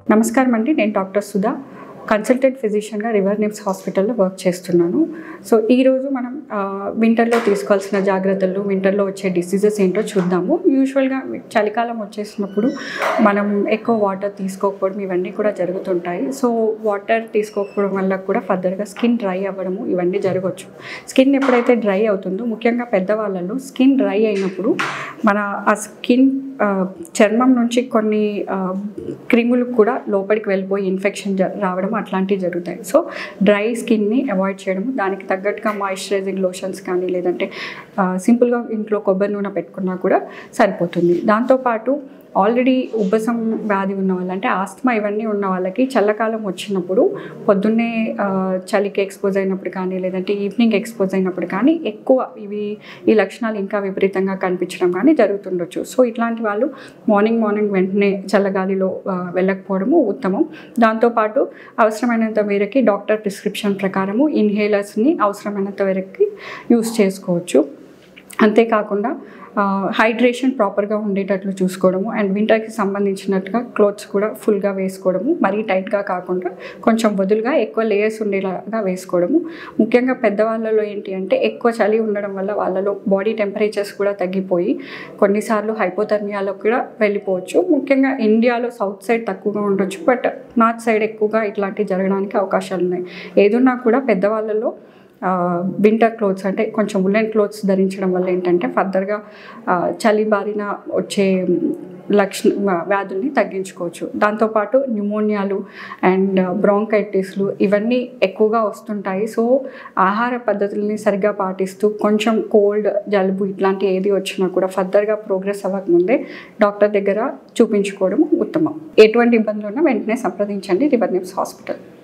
నమస్కారం అండి నేను డాక్టర్ సుధా కన్సల్టెంట్ ఫిజిషియన్గా రివర్ నిమ్స్ హాస్పిటల్లో వర్క్ చేస్తున్నాను సో ఈరోజు మనం వింటర్లో తీసుకోవాల్సిన జాగ్రత్తలు వింటర్లో వచ్చే డిసీజెస్ ఏంటో చూద్దాము యూజువల్గా చలికాలం వచ్చేసినప్పుడు మనం ఎక్కువ వాటర్ తీసుకోకపోవడం ఇవన్నీ కూడా జరుగుతుంటాయి సో వాటర్ తీసుకోకపోవడం వల్ల కూడా ఫర్దర్గా స్కిన్ డ్రై అవ్వడము ఇవన్నీ జరగవచ్చు స్కిన్ ఎప్పుడైతే డ్రై అవుతుందో ముఖ్యంగా పెద్దవాళ్ళలో స్కిన్ డ్రై అయినప్పుడు మన ఆ స్కిన్ ఆ, చర్మం నుంచి కొన్ని ఆ, క్రిములు కూడా లోపలికి వెళ్ళిపోయి ఇన్ఫెక్షన్ జ- రావడం అట్లాంటివి జరుగుతాయి సో డ్రై స్కిన్ని అవాయిడ్ చేయడం దానికి తగ్గట్టుగా మాయిశ్చరైజింగ్ లోషన్స్ కానీ లేదంటే ఆ, సింపుల్గా ఇంట్లో కొబ్బరి నూనె పెట్టుకున్నా కూడా సరిపోతుంది దాంతోపాటు ఆల్రెడీ ఉబ్బసం వ్యాధి ఉన్న వాళ్ళు అంటే ఆస్తమా ఇవన్నీ ఉన్న వాళ్ళకి చల్లకాలం వచ్చినప్పుడు పొద్దున్నే ఆ, చలికి ఎక్స్పోజ్ అయినప్పుడు కానీ లేదంటే ఈవినింగ్ ఎక్స్పోజ్ అయినప్పుడు కానీ ఎక్కువ ఇవి ఈ లక్షణాలు ఇంకా విపరీతంగా కనిపించడం కానీ జరుగుతుండొచ్చు సో ఇట్లాంటి వాళ్ళు మార్నింగ్ మార్నింగ్ వెంటనే చల్లగాలిలో ఆ, వెళ్ళకపోవడము ఉత్తమం దాంతోపాటు అవసరమైనంత మేరకి డాక్టర్ ప్రిస్క్రిప్షన్ ప్రకారము ఇన్హేలర్స్ని అవసరమైనంత మేరకి యూస్ చేసుకోవచ్చు అంతేకాకుండా హైడ్రేషన్ ప్రాపర్గా ఉండేటట్లు చూసుకోవడము అండ్ వింటర్కి సంబంధించినట్టుగా క్లోత్స్ కూడా ఫుల్గా వేసుకోవడము మరీ టైట్గా కాకుండా కొంచెం వదులుగా ఎక్కువ లేయర్స్ ఉండేలాగా వేసుకోవడము ముఖ్యంగా పెద్దవాళ్ళలో ఏంటి అంటే ఎక్కువ చలి ఉండడం వల్ల వాళ్ళలో బాడీ టెంపరేచర్స్ కూడా తగ్గిపోయి కొన్నిసార్లు హైపోథర్మియాలో కూడా వెళ్ళిపోవచ్చు ముఖ్యంగా ఇండియాలో సౌత్ సైడ్ తక్కువగా ఉండొచ్చు బట్ నార్త్ సైడ్ ఎక్కువగా ఇట్లాంటివి జరగడానికి అవకాశాలు ఉన్నాయి ఏదున్నా కూడా పెద్దవాళ్ళలో వింటర్ క్లోత్స్ అంటే కొంచెం ఉల్లెన్ క్లోత్స్ ధరించడం వల్ల ఏంటంటే ఫర్దర్గా ఆ, చలి బారిన వచ్చే లక్షణ వ్యాధుల్ని తగ్గించుకోవచ్చు దాంతోపాటు న్యూమోనియాలు అండ్ బ్రాంకైటిస్లు ఇవన్నీ ఎక్కువగా వస్తుంటాయి సో ఆహార పద్ధతుల్ని సరిగ్గా పాటిస్తూ కొంచెం కోల్డ్ జలుబు ఇట్లాంటి ఏది వచ్చినా కూడా ఫర్దర్గా ప్రోగ్రెస్ అవ్వకముందే డాక్టర్ దగ్గర చూపించుకోవడం ఉత్తమం ఎటువంటి ఇబ్బందులు ఉన్నా వెంటనే సంప్రదించండి రివర్ నిప్స్ హాస్పిటల్